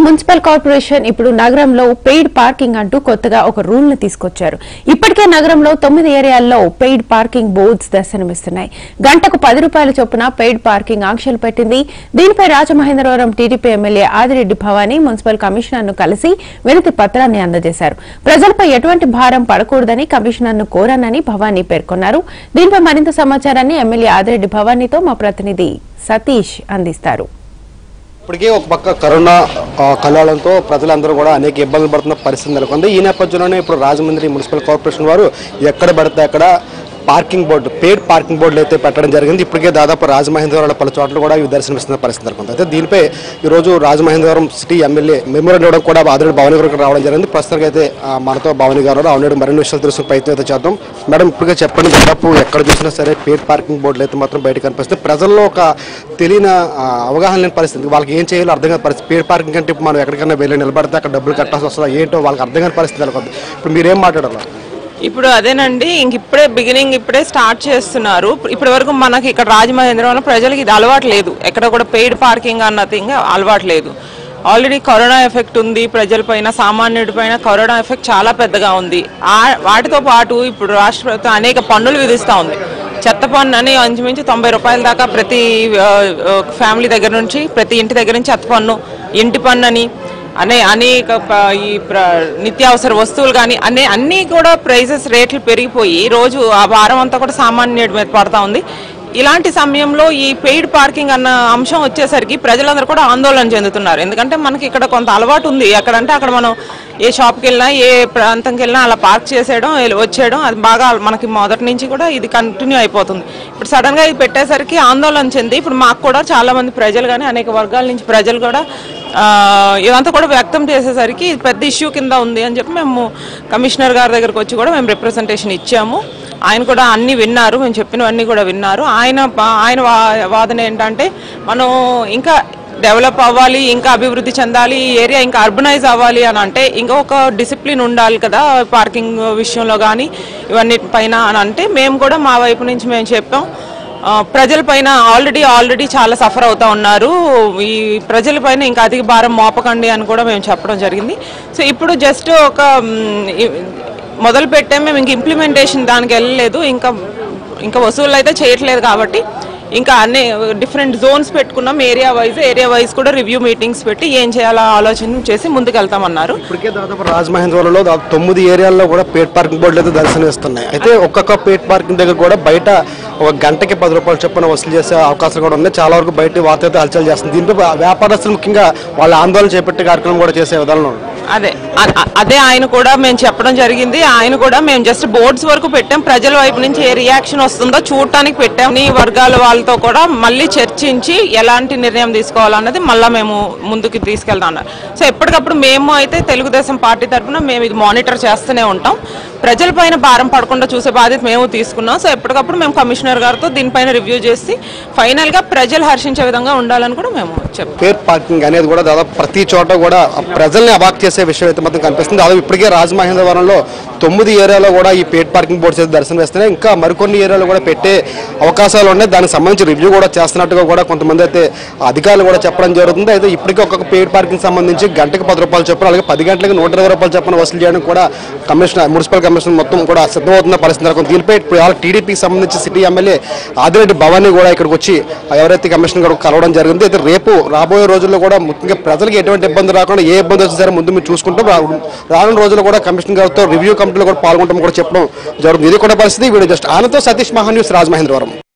Municipal corporation ఇప్పుడు నగరంలో paid parking అంటూ కొత్తగా ఒక రూల్ ను తీసుకొచ్చారు ఇప్పటికే నగరంలో తొమ్మిది ఏరియాల్లో పెయిడ్ పార్కింగ్ బోర్డ్స్ దర్శనమిస్తున్నాయి గంటకు పది రూపాయల చొప్పున పెయిడ్ పార్కింగ్ ఆంక్షలు పెట్టింది దీనిపై Rajamahendravaram TDP MLA Adireddy Bhavani municipal commissioner ను కలిసి వినతి పత్రాన్ని అందజేశారు ప్రజలపై ఎటువంటి భారం పడకూడదని కమిషనర్ ను కోరానని భవానీ పేర్కొన్నారు దీనిపై మరింత సమాచారాన్ని ఎమ్మెల్యే ఆదిరెడ్డి భవానీతో మా ప్రతినిధి సతీష్ అందిస్తారు ఇప్పటికే ఒక పక్క కరోనా ఆ, కల్లాలంతో ప్రజలందరూ కూడా అనేక ఇబ్బందులు పడుతున్న పరిస్థితి నెలకొంది ఈ నేపథ్యంలోనే ఇప్పుడు రాజమండ్రి మున్సిపల్ కార్పొరేషన్ వారు ఎక్కడ పడితే అక్కడ పార్కింగ్ బోర్డు పేడ్ పార్కింగ్ బోర్డులు అయితే పెట్టడం జరిగింది ఇప్పటికే దాదాపు రాజమహేంద్రవరం పలు చోట్ల కూడా ఇవి దర్శనమిస్తున్న పరిస్థితి నెలకొంది అయితే దీనిపై ఈరోజు రాజమహేంద్రవరం సిటీ ఎమ్మెల్యే మెమోరియల్ ఇవ్వడం కూడా ఆదిరెడ్డి భవని గారికి రావడం జరిగింది ప్రస్తుతానికి అయితే ఆ, మనతో భవని గారు ఆల్రెడీ మరిన్ని విషయాలు తెలుసుకునే ప్రయత్నం అయితే చేద్దాం మేడం ఇప్పటికే చెప్పండి దాదాపు ఎక్కడ చూసినా సరే పేడ్ పార్కింగ్ బోర్డులు అయితే మాత్రం బయట కనిపిస్తాయి ప్రజల్లో ఒక తెలియని ఆ, అవగాహన లేని పరిస్థితి వాళ్ళకి ఏం చేయాలో అర్థం కాని పరిస్థితి పేడ్ పార్కింగ్ అంటే ఇప్పుడు మనం ఎక్కడికైనా వెళ్ళి నిలబడితే అక్కడ డబ్బులు కట్టాల్సి వస్తుందా ఏంటో వాళ్ళకి అర్థం కాని పరిస్థితి నెలకొంది ఇప్పుడు మీరేం మాట్లాడాలి ఇప్పుడు అదేనండి ఇంక ఇప్పుడే బిగినింగ్ ఇప్పుడే స్టార్ట్ చేస్తున్నారు ఇప్పటి వరకు మనకి ఇక్కడ రాజమహేంద్రవరం ప్రజలకు ఇది అలవాటు లేదు ఎక్కడ కూడా పెయిడ్ పార్కింగ్ అన్న థింగ్ అలవాటు లేదు ఆల్రెడీ కరోనా ఎఫెక్ట్ ఉంది ప్రజలపైన సామాన్యుడి పైన కరోనా ఎఫెక్ట్ చాలా పెద్దగా ఉంది ఆ- వాటితో పాటు ఇప్పుడు రాష్ట్ర ప్రభుత్వం అనేక పన్నులు విధిస్తూ ఉంది చెత్త పన్ను అని అంచుమించు తొంభై రూపాయల దాకా ప్రతి ఫ్యామిలీ దగ్గర నుంచి ప్రతి ఇంటి దగ్గర నుంచి చెత్త పన్ను ఇంటి పన్ను అని అనే అనేక ప- ఈ ప్ర- నిత్యావసర వస్తువులు కానీ అనే అన్నీ కూడా ప్రైజెస్ రేట్లు పెరిగిపోయి రోజు ఆ భారం అంతా కూడా సామాన్యుడి మీద పడతా ఉంది ఇలాంటి సమయంలో ఈ పెయిడ్ పార్కింగ్ అన్న అంశం వచ్చేసరికి ప్రజలందరూ కూడా ఆందోళన చెందుతున్నారు ఎందుకంటే మనకి ఇక్కడ కొంత అలవాటు ఉంది ఎక్కడంటే అక్కడ మనం ఏ షాప్కి వెళ్ళినా ఏ ప్రాంతంకి వెళ్ళినా అలా పార్క్ చేసేయడం వెళ్ళి- వచ్చేయడం అది బాగా మనకి మొదటి నుంచి కూడా ఇది కంటిన్యూ అయిపోతుంది ఇప్పుడు సడన్ గా ఇది పెట్టేసరికి ఆందోళన చెంది ఇప్పుడు మాకు కూడా చాలా మంది ప్రజలు కానీ అనేక వర్గాల నుంచి ప్రజలు కూడా ఆ, ఇదంతా కూడా వ్యక్తం చేసేసరికి ఇది పెద్ద ఇష్యూ కింద ఉంది అని చెప్పి మేము కమిషనర్ గారి దగ్గరకు వచ్చి కూడా మేము రిప్రజెంటేషన్ ఇచ్చాము ఆయన కూడా అన్ని విన్నారు మేము చెప్పినవన్నీ కూడా విన్నారు ఆయన బా- ఆయన వా- వాదన ఏంటంటే మనం ఇంకా డెవలప్ అవ్వాలి ఇంకా అభివృద్ధి చెందాలి ఈ ఏరియా ఇంకా అర్బనైజ్ అవ్వాలి అని అంటే ఇంకా ఒక డిసిప్లిన్ ఉండాలి కదా పార్కింగ్ విషయంలో కానీ ఇవన్నీ పైన అని అంటే మేము కూడా మా వైపు నుంచి మేము చెప్పాం ఆ, ప్రజలపైన ఆల్రెడీ ఆల్రెడీ చాలా సఫర్ అవుతా ఉన్నారు ఈ ప్రజలపైన ఇంకా అధిక భారం మోపకండి అని కూడా మేము చెప్పడం జరిగింది సో ఇప్పుడు జస్ట్ ఒక మ్, ఇ- మొదలు పెట్టాం మేము ఇంక ఇంప్లిమెంటేషన్ దానికి వెళ్ళలేదు ఇంకా ఇంకా వసూళ్ళు అయితే చేయట్లేదు కాబట్టి ఇంకా అన్ని డిఫరెంట్ జోన్స్ పెట్టుకున్నాం ఏరియా వైజ్ ఏరియా వైజ్ కూడా రివ్యూ మీటింగ్స్ పెట్టి ఏం చేయాలో ఆలోచన చేసి ముందుకు వెళ్తామన్నారు ఇప్పటికే దాదాపు రాజమహేంద్రవరంలో దాదాపు తొమ్మిది ఏరియాల్లో కూడా పేట్ పార్కింగ్ బోర్డులు అయితే దర్శనమిస్తున్నాయి అయితే ఒక్కొక్క పేట్ పార్కింగ్ దగ్గర కూడా బయట ఒక గంటకి పది రూపాయలు చొప్పున వసూలు చేసే అవకాశాలు కూడా ఉన్నాయి చాలా వరకు బయట వార్త అయితే హల్చల్ చేస్తుంది దీంతో వ్యాపారస్తులు ముఖ్యంగా వాళ్ళ ఆందోళన చేపట్టే కార్యక్రమం కూడా చేసే విధానంలో ఉన్నారు. అదే అ- అ- అదే ఆయన కూడా మేము చెప్పడం జరిగింది ఆయన కూడా మేము జస్ట్ బోర్డ్స్ వరకు పెట్టాం ప్రజల వైపు నుంచి ఏ రియాక్షన్ వస్తుందో చూడటానికి పెట్టాం ఈ వర్గాల వాళ్ళతో కూడా మళ్ళీ చర్చించి ఎలాంటి నిర్ణయం తీసుకోవాలన్నది మళ్ళీ మేము ముందుకు తీసుకెళ్తాం అన్నారు సో ఎప్పటికప్పుడు మేము అయితే తెలుగుదేశం పార్టీ తరఫున మేము ఇది మానిటర్ చేస్తూనే ఉంటాం ప్రజలపైన భారం పడకుండా చూసే బాధ్యత మేము తీసుకున్నాం సో ఎప్పటికప్పుడు మేము కమిషనర్ గారితో దీనిపైన రివ్యూ చేసి ఫైనల్ గా ప్రజలు హర్షించే విధంగా ఉండాలని కూడా మేము చెప్పాం పేర్ పార్కింగ్ అనేది కూడా దాదాపు ప్రతి చోట కూడా ప్రజల్ని అబాక్ చేసే విషయం అయితే మాత్రం కనిపిస్తుంది దాదాపు ఇప్పటికే రాజమహేంద్రవరంలో తొమ్మిది ఏరియాలో కూడా ఈ పేట్ పార్కింగ్ బోర్డ్స్ అయితే దర్శనం వేస్తున్నాయి ఇంకా మరికొన్ని ఏరియాలో కూడా పెట్టే అవకాశాలు ఉన్నాయి దానికి సంబంధించి రివ్యూ కూడా చేస్తున్నట్టుగా కూడా కొంతమంది అయితే అధికారులు కూడా చెప్పడం జరుగుతుంది అయితే ఇప్పటికే ఒక్కొక్క పేట్ పార్కింగ్ సంబంధించి గంటకు పది రూపాయలు చొప్పున అలాగే పది గంటలకు నూట ఇరవై రూపాయలు చొప్పున వసూలు చేయడం కూడా కమిషనర్ మున్సిపల్ కమిషనర్ మొత్తం కూడా సిద్ధమవుతున్న పరిస్థితి నెలకొంది. దీనిపై ఇప్పుడు ఇవాళ టీడీపీకి సంబంధించి సిటీ ఎమ్మెల్యే ఆదిరెడ్డి భవానీ కూడా ఇక్కడికి వచ్చి ఎవరైతే కమిషనర్ గారు కలవడం జరిగింది అయితే రేపు రాబోయే రోజుల్లో కూడా ముఖ్యంగా ప్రజలకు ఎటువంటి ఇబ్బంది రాకుండా ఏ ఇబ్బంది వచ్చినా సరే ముందు మీరు చూసుకుంటాం రా- రానున్న రోజుల్లో కూడా కమిషనర్ గారితో రివ్యూ కమిటీలో కూడా పాల్గొంటాం కూడా చెప్పడం జరుగుతుంది ఇది కూడా పరిస్థితి వీడు జస్ట్ ఆనంతో సతీష్ మహా న్యూస్ రాజమహేంద్రవరం